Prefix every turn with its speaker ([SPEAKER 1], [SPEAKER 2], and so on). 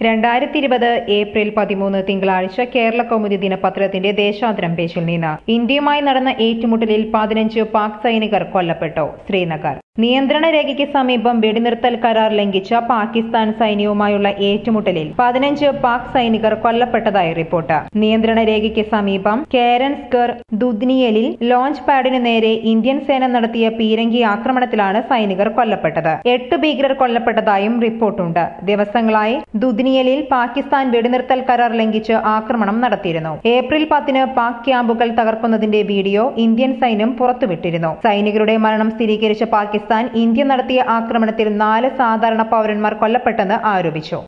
[SPEAKER 1] രണ്ടായിരത്തി ഇരുപത് ഏപ്രിൽ പതിമൂന്ന് തിങ്കളാഴ്ച കേരള കൗമുദി ദിനപത്രത്തിന്റെ ദേശാന്തരം പേജിൽ നിന്ന് ഇന്ത്യയുമായി നടന്ന ഏറ്റുമുട്ടലിൽ പതിനഞ്ച് പാക് സൈനികർ കൊല്ലപ്പെട്ടു ശ്രീനഗർ നിയന്ത്രണ രേഖയ്ക്ക് സമീപം വെടിനിർത്തൽ കരാർ ലംഘിച്ച പാകിസ്ഥാൻ സൈന്യവുമായുള്ള ഏറ്റുമുട്ടലിൽ പതിനഞ്ച് പാക് സൈനികർ കൊല്ലപ്പെട്ടതായി റിപ്പോർട്ട് നിയന്ത്രണ രേഖയ്ക്ക് സമീപം കേരൻസ്കർ ദുദ്നിയലിൽ ലോഞ്ച് പാഡിനു നേരെ ഇന്ത്യൻ സേന നടത്തിയ പീരങ്കി ആക്രമണത്തിലാണ് സൈനികർ കൊല്ലപ്പെട്ടത് എട്ട് ഭീകരർ കൊല്ലപ്പെട്ടതായും റിപ്പോർട്ടുണ്ട് ദിവസങ്ങളായി ദുദ്നിയലിൽ പാകിസ്ഥാൻ വെടിനിർത്തൽ കരാർ ലംഘിച്ച് ആക്രമണം നടത്തിയിരുന്നു ഏപ്രിൽ പത്തിന് പാക് ക്യാമ്പുകൾ തകർക്കുന്നതിന്റെ വീഡിയോ ഇന്ത്യൻ സൈന്യം പുറത്തുവിട്ടിരുന്നു സൈനികരുടെ മരണം സ്ഥിരീകരിച്ച പാകിസ്ഥാൻ ഇന്ത്യ നടത്തിയ ആക്രമണത്തിൽ നാല് സാധാരണ പൌരന്മാർ കൊല്ലപ്പെട്ടെന്ന് ആരോപിച്ചു